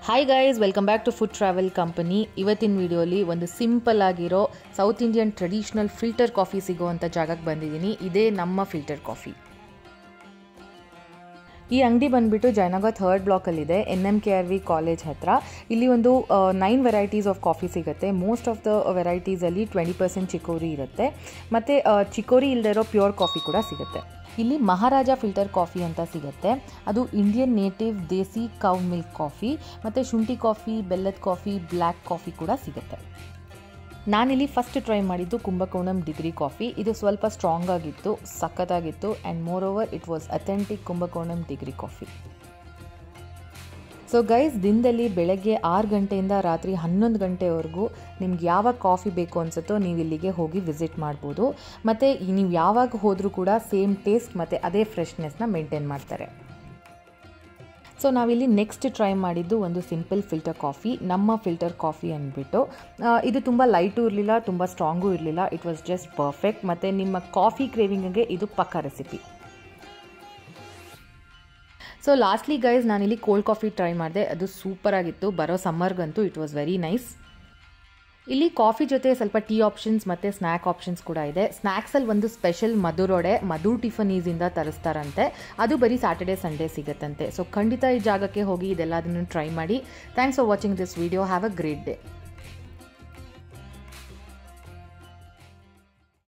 hi guys welcome back to food travel company ಇವತ್ತಿನ ವಿಡಿಯೋಲಿ ಒಂದು ಸಿಂಪಲ್ ಆಗಿರೋ south Indian traditional filter coffee ಸಿಗೋವಂಥ ಜಾಗಕ್ಕೆ ಬಂದಿದ್ದೀನಿ ಇದೇ ನಮ್ಮ ಫಿಲ್ಟರ್ ಕಾಫಿ ಈ ಅಂಗಡಿ ಬಂದುಬಿಟ್ಟು ಜಯನಗರ ಥರ್ಡ್ ಬ್ಲಾಕಲ್ಲಿದೆ N M K R V college ಹತ್ರ ಇಲ್ಲಿ ಒಂದು ನೈನ್ ವೆರೈಟೀಸ್ ಆಫ್ ಕಾಫಿ ಸಿಗುತ್ತೆ ಮೋಸ್ಟ್ ಆಫ್ ದ ವೆರೈಟೀಸಲ್ಲಿ ಟ್ವೆಂಟಿ ಪರ್ಸೆಂಟ್ ಚಿಕೋರಿ ಇರುತ್ತೆ ಮತ್ತು ಚಿಕೋರಿ ಇಲ್ಲದೆ ಇರೋ ಪ್ಯೂರ್ ಕಾಫಿ ಕೂಡ ಸಿಗುತ್ತೆ ಇಲ್ಲಿ ಮಹಾರಾಜ ಫಿಲ್ಟರ್ ಕಾಫಿ ಅಂತ ಸಿಗುತ್ತೆ ಅದು Indian native desi cow milk coffee ಮತ್ತು ಶುಂಠಿ ಕಾಫಿ ಬೆಲ್ಲದ ಕಾಫಿ ಬ್ಲ್ಯಾಕ್ ಕಾಫಿ ಕೂಡ ಸಿಗುತ್ತೆ ನಾನಿಲ್ಲಿ ಫಸ್ಟ್ ಟ್ರೈ ಮಾಡಿದ್ದು ಕುಂಭಕೋಣಂ ಡಿಗ್ರಿ ಕಾಫಿ ಇದು ಸ್ವಲ್ಪ ಸ್ಟ್ರಾಂಗ್ ಆಗಿತ್ತು ಸಖತ್ತಾಗಿತ್ತು and more over it was authentic Kumbakonam degree coffee so guys ದಿನದಲ್ಲಿ ಬೆಳಗ್ಗೆ ಆರು ಗಂಟೆಯಿಂದ ರಾತ್ರಿ ಹನ್ನೊಂದು ಗಂಟೆವರೆಗೂ ನಿಮ್ಗೆ ಯಾವಾಗ ಕಾಫಿ ಬೇಕು ಅನ್ಸುತ್ತೋ ನೀವು ಇಲ್ಲಿಗೆ ಹೋಗಿ ವಿಸಿಟ್ ಮಾಡ್ಬೋದು ಮತ್ತು ನೀವು ಯಾವಾಗ ಹೋದರೂ ಕೂಡ ಸೇಮ್ ಟೇಸ್ಟ್ ಮತ್ತು ಅದೇ ಫ್ರೆಶ್ನೆಸ್ನ ಮೇಂಟೈನ್ ಮಾಡ್ತಾರೆ ಸೊ ನಾವಿಲ್ಲಿ ನೆಕ್ಸ್ಟ್ ಟ್ರೈ ಮಾಡಿದ್ದು ಒಂದು ಸಿಂಪಲ್ ಫಿಲ್ಟರ್ ಕಾಫಿ ನಮ್ಮ ಫಿಲ್ಟರ್ ಕಾಫಿ ಅಂದ್ಬಿಟ್ಟು ಇದು ತುಂಬ ಲೈಟು ಇರಲಿಲ್ಲ ತುಂಬ ಸ್ಟ್ರಾಂಗೂ ಇರಲಿಲ್ಲ ಇಟ್ ವಾಸ್ ಜಸ್ಟ್ ಪರ್ಫೆಕ್ಟ್ ಮತ್ತು ನಿಮ್ಮ ಕಾಫಿ ಕ್ರೇವಿಂಗ್ಗೆ ಇದು ಪಕ್ಕ ರೆಸಿಪಿ ಸೊ ಲಾಸ್ಟ್ಲಿ ಗೈಸ್ ನಾನಿಲ್ಲಿ ಕೋಲ್ಡ್ ಕಾಫಿ ಟ್ರೈ ಮಾಡಿದೆ ಅದು ಸೂಪರಾಗಿತ್ತು ಬರೋ ಸಮ್ಮರ್ಗಂತೂ ಇಟ್ ವಾಸ್ ವೆರಿ ನೈಸ್ ಇಲ್ಲಿ ಕಾಫಿ ಜೊತೆ ಸ್ವಲ್ಪ ಟೀ ಆಪ್ಷನ್ಸ್ ಮತ್ತು ಸ್ನ್ಯಾಕ್ ಆಪ್ಷನ್ಸ್ ಕೂಡ ಇದೆ ಸ್ನ್ಯಾಕ್ಸಲ್ಲಿ ಒಂದು ಸ್ಪೆಷಲ್ ಮಧುರೊಡೆ ಮಧು ಟಿಫನೀಸಿಂದ ತರಿಸ್ತಾರಂತೆ ಅದು ಬರೀ ಸ್ಯಾಟರ್ಡೆ ಸಂಡೇ ಸಿಗುತ್ತಂತೆ ಸೊ ಖಂಡಿತ ಈ ಜಾಗಕ್ಕೆ ಹೋಗಿ ಇದೆಲ್ಲದನ್ನು ಟ್ರೈ ಮಾಡಿ thanks for watching this video have a great day